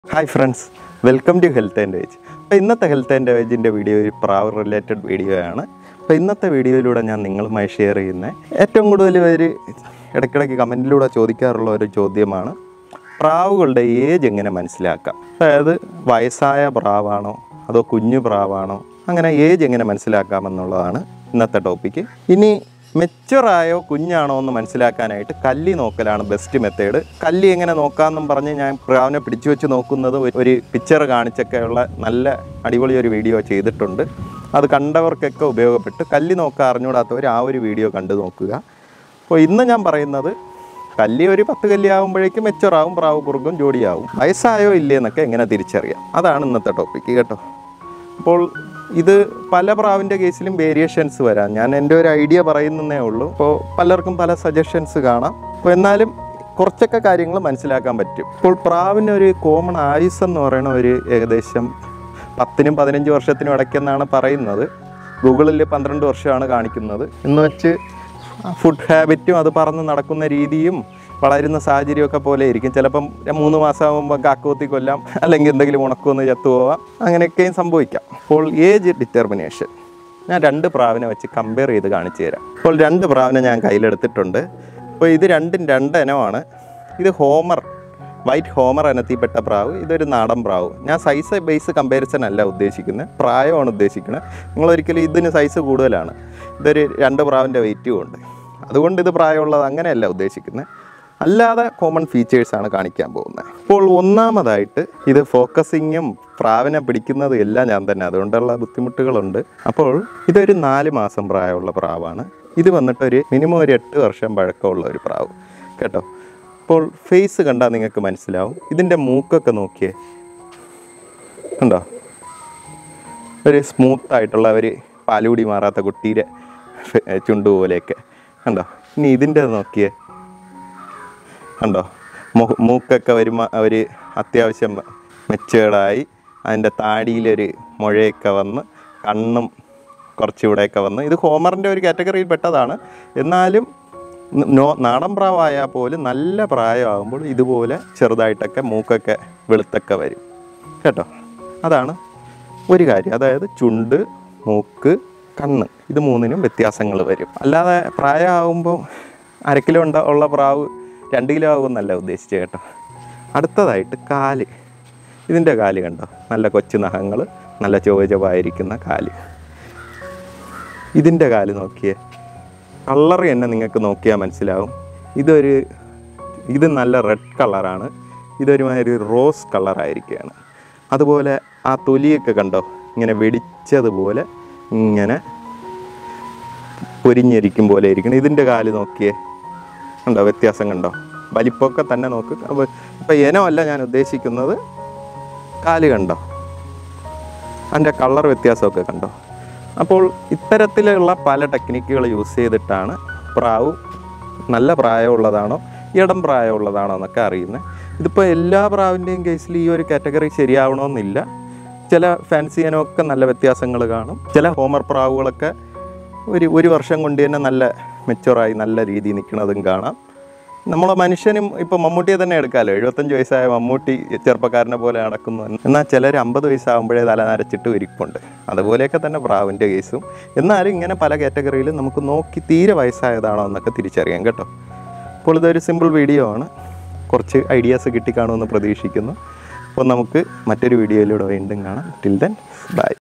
hi friends welcome to health and veg അപ്പോൾ ഇന്നത്തെ health and വേജിൻ്റെ video ഒരു പ്രാവ് റിലേറ്റഡ് വീഡിയോ ആണ് അപ്പോൾ ഇന്നത്തെ വീഡിയോയിലൂടെ ഞാൻ നിങ്ങളുമായി ഷെയർ ചെയ്യുന്ന ഏറ്റവും കൂടുതൽ പേര് ഇടയ്ക്കിടയ്ക്ക് കമൻറ്റിലൂടെ ചോദിക്കാറുള്ള ഒരു ചോദ്യമാണ് പ്രാവുകളുടെ ഏജ് എങ്ങനെ മനസ്സിലാക്കാം അതായത് വയസ്സായ പ്രാവാണോ അതോ കുഞ്ഞു പ്രാവാണോ അങ്ങനെ ഏജ് എങ്ങനെ മനസ്സിലാക്കാമെന്നുള്ളതാണ് ഇന്നത്തെ ടോപ്പിക്ക് ഇനി മെച്ചുറായോ കുഞ്ഞാണോ എന്ന് മനസ്സിലാക്കാനായിട്ട് കല്ലി നോക്കലാണ് ബെസ്റ്റ് മെത്തേഡ് കല്ലി എങ്ങനെ നോക്കാമെന്നും പറഞ്ഞ് ഞാൻ പ്രാവിനെ പിടിച്ചു വെച്ച് നോക്കുന്നത് ഒരു- ഒരു പിക്ചർ കാണിച്ചൊക്കെയുള്ള നല്ല അടിപൊളി ഒരു വീഡിയോ ചെയ്തിട്ടുണ്ട് അത് കണ്ടവർക്കൊക്കെ ഉപയോഗപ്പെട്ട് കല്ലി നോക്കാൻ അറിഞ്ഞുകൂടാത്തവർ ആ ഒരു വീഡിയോ കണ്ടു നോക്കുക അപ്പോൾ ഇന്ന് ഞാൻ പറയുന്നത് കല്ലി ഒരു പത്ത് കല്ലി ആകുമ്പോഴേക്കും മെച്ചുറാവും പ്രാവ് കുറുക്കും ജോഡിയാവും വയസ്സായോ ഇല്ലേ എന്നൊക്കെ എങ്ങനെ തിരിച്ചറിയാം അതാണ് ഇന്നത്തെ ടോപ്പിക്ക് കേട്ടോ അപ്പോൾ ഇത് പല പ്രാവിൻ്റെ കേസിലും വേരിയേഷൻസ് വരാം ഞാൻ എൻ്റെ ഒരു ഐഡിയ പറയുന്നതേ ഉള്ളൂ അപ്പോൾ പലർക്കും പല സജഷൻസ് കാണാം അപ്പോൾ എന്നാലും കുറച്ചൊക്കെ കാര്യങ്ങൾ മനസ്സിലാക്കാൻ പറ്റും ഇപ്പോൾ പ്രാവിന് ഒരു കോമൺ ആയുസ് എന്ന് പറയുന്ന ഒരു ഏകദേശം പത്തിനും പതിനഞ്ച് വർഷത്തിനും ഇടയ്ക്കെന്നാണ് പറയുന്നത് ഗൂഗിളിൽ പന്ത്രണ്ട് വർഷമാണ് കാണിക്കുന്നത് എന്ന് വെച്ച് ഫുഡ് ഹാബിറ്റും അത് പറന്ന് നടക്കുന്ന രീതിയും വളരുന്ന സാഹചര്യമൊക്കെ പോലെ ഇരിക്കും ചിലപ്പം മൂന്ന് മാസമാകുമ്പോൾ കാക്കോത്തി കൊല്ലാം അല്ലെങ്കിൽ എന്തെങ്കിലും ഉണക്കൊന്ന് ചത്തുപോവാം അങ്ങനെയൊക്കെയും സംഭവിക്കാം അപ്പോൾ ഏജ് ഡിറ്റർമിനേഷൻ ഞാൻ രണ്ട് പ്രാവിനെ വെച്ച് കമ്പയർ ചെയ്ത് കാണിച്ചു തരാം അപ്പോൾ രണ്ട് പ്രാവിനെ ഞാൻ കയ്യിലെടുത്തിട്ടുണ്ട് അപ്പോൾ ഇത് രണ്ടും രണ്ട് ഇനമാണ് ഇത് ഹോമർ വൈറ്റ് ഹോമർ ഇനത്തിൽപ്പെട്ട പ്രാവ് ഇതൊരു നാടൻ പ്രാവ് ഞാൻ സൈസ് ബേസ് കമ്പാരിസൺ അല്ല ഉദ്ദേശിക്കുന്നത് പ്രായമാണ് ഉദ്ദേശിക്കുന്നത് നിങ്ങൾ ഒരിക്കലും ഇതിന് സൈസ് കൂടുതലാണ് ഇതൊരു രണ്ട് പ്രാവിൻ്റെ വെയിറ്റും ഉണ്ട് അതുകൊണ്ട് ഇത് പ്രായമുള്ളത് അങ്ങനെയല്ല ഉദ്ദേശിക്കുന്നത് അല്ലാതെ കോമൺ ഫീച്ചേഴ്സാണ് കാണിക്കാൻ പോകുന്നത് ഇപ്പോൾ ഒന്നാമതായിട്ട് ഇത് ഫോക്കസിങ്ങും പ്രാവിനെ പിടിക്കുന്നതും എല്ലാം ഞാൻ തന്നെ അതുകൊണ്ടുള്ള ബുദ്ധിമുട്ടുകളുണ്ട് അപ്പോൾ ഇതൊരു നാല് മാസം പ്രായമുള്ള പ്രാവാണ് ഇത് വന്നിട്ട് ഒരു മിനിമം ഒരു എട്ട് വർഷം പഴക്കമുള്ള ഒരു പ്രാവ് കേട്ടോ അപ്പോൾ ഫേസ് കണ്ടാൽ നിങ്ങൾക്ക് മനസ്സിലാവും ഇതിൻ്റെ മൂക്കൊക്കെ നോക്കിയേ ഉണ്ടോ ഒരു സ്മൂത്ത് ആയിട്ടുള്ള ഒരു പാലുകൂടി മാറാത്ത കുട്ടിയുടെ ഫെ- ചുണ്ട് പോലെയൊക്കെ കണ്ടോ ഇനി ഇതിൻ്റെ നോക്കിയേ കണ്ടോ മു- മൂക്കൊക്കെ വരുമ്പോൾ ഒരു അത്യാവശ്യം മെച്ചേർഡായി അതിൻ്റെ താടിയിലൊരു മുഴയൊക്കെ വന്ന് കണ്ണും കുറച്ചുകൂടെയൊക്കെ വന്ന് ഇത് ഹോമറിൻ്റെ ഒരു കാറ്റഗറിയിൽ പെട്ടതാണ് എന്നാലും ന- നോ നാടൻ പ്രാവായാൽ പോലും നല്ല പ്രായമാകുമ്പോൾ ഇതുപോലെ ചെറുതായിട്ടൊക്കെ മൂക്കൊക്കെ വെളുത്തൊക്കെ വരും കേട്ടോ അതാണ് ഒരു കാര്യം അതായത് ചുണ്ട് മൂക്ക് കണ്ണ് ഇത് മൂന്നിനും വ്യത്യാസങ്ങൾ വരും അല്ലാതെ പ്രായമാകുമ്പോൾ അര കിലോ ഉണ്ട ഉള്ള പ്രാവ് രണ്ട് കിലോ ആകുമെന്നല്ല ഉദ്ദേശിച്ചത് കേട്ടോ അടുത്തതായിട്ട് കാല് ഇതിൻ്റെ കാല് കണ്ടോ നല്ല കൊച്ചു നഖങ്ങൾ നല്ല ചൊവ്വചൊവ്വായിരിക്കുന്ന കാല് ഇതിൻ്റെ കാല് നോക്കിയേ കളർ തന്നെ നിങ്ങൾക്ക് നോക്കിയാൽ മനസ്സിലാവും ഇതൊരു ഇത് നല്ല റെഡ് കളറാണ് ഇതൊരുമാതിരി റോസ് കളറായിരിക്കുകയാണ് അതുപോലെ ആ തൊലിയൊക്കെ കണ്ടോ ഇങ്ങനെ വെടിച്ചതുപോലെ ഇങ്ങനെ പൊരിഞ്ഞിരിക്കും പോലെ ഇരിക്കണം ഇതിൻ്റെ കാല് നോക്കിയേ കണ്ടോ വ്യത്യാസം കണ്ടോ വലിപ്പമൊക്കെ തന്നെ നോക്ക് അപ്പോൾ ഇപ്പം ഇനമല്ല ഞാൻ ഉദ്ദേശിക്കുന്നത് കാല് കണ്ടോ അതിൻ്റെ കളർ വ്യത്യാസമൊക്കെ കണ്ടോ അപ്പോൾ ഇത്തരത്തിലുള്ള പല ടെക്നിക്കുകൾ യൂസ് ചെയ്തിട്ടാണ് പ്രാവ് നല്ല പ്രായമുള്ളതാണോ ഇടം പ്രായമുള്ളതാണോ എന്നൊക്കെ അറിയുന്നത് ഇതിപ്പോൾ എല്ലാ പ്രാവിൻ്റെയും കേസിൽ ഈ ഒരു കാറ്റഗറി ശരിയാവണമെന്നില്ല ചില ഫാൻസി ഇനമൊക്കെ നല്ല വ്യത്യാസങ്ങൾ കാണും ചില ഹോമർ പ്രാവുകളൊക്കെ ഒരു ഒരു വർഷം കൊണ്ട് തന്നെ നല്ല മെച്ചുറായി നല്ല രീതിയിൽ നിൽക്കുന്നതും കാണാം നമ്മളെ മനുഷ്യനും ഇപ്പം മമ്മൂട്ടിയെ തന്നെ എടുക്കാമല്ലോ എഴുപത്തഞ്ച് വയസ്സായ മമ്മൂട്ടി ചെറുപ്പക്കാരനെ പോലെ നടക്കുന്നു എന്നാൽ ചിലർ അമ്പത് വയസ്സാകുമ്പോഴേ തല നരച്ചിട്ട് ഇരിപ്പുണ്ട് അതുപോലെയൊക്കെ തന്നെ പ്രാവിൻ്റെ കേസും എന്നാലും ഇങ്ങനെ പല കാറ്റഗറിയിലും നമുക്ക് നോക്കി തീരെ വയസ്സായതാണോ എന്നൊക്കെ തിരിച്ചറിയാം കേട്ടോ അപ്പോൾ ഇതൊരു സിമ്പിൾ വീഡിയോ ആണ് കുറച്ച് ഐഡിയാസ് കിട്ടിക്കാണുമെന്ന് പ്രതീക്ഷിക്കുന്നു അപ്പോൾ നമുക്ക് മറ്റൊരു വീഡിയോയിലൂടെ വീണ്ടും കാണാം ടിൽ ദെൻ ബൈ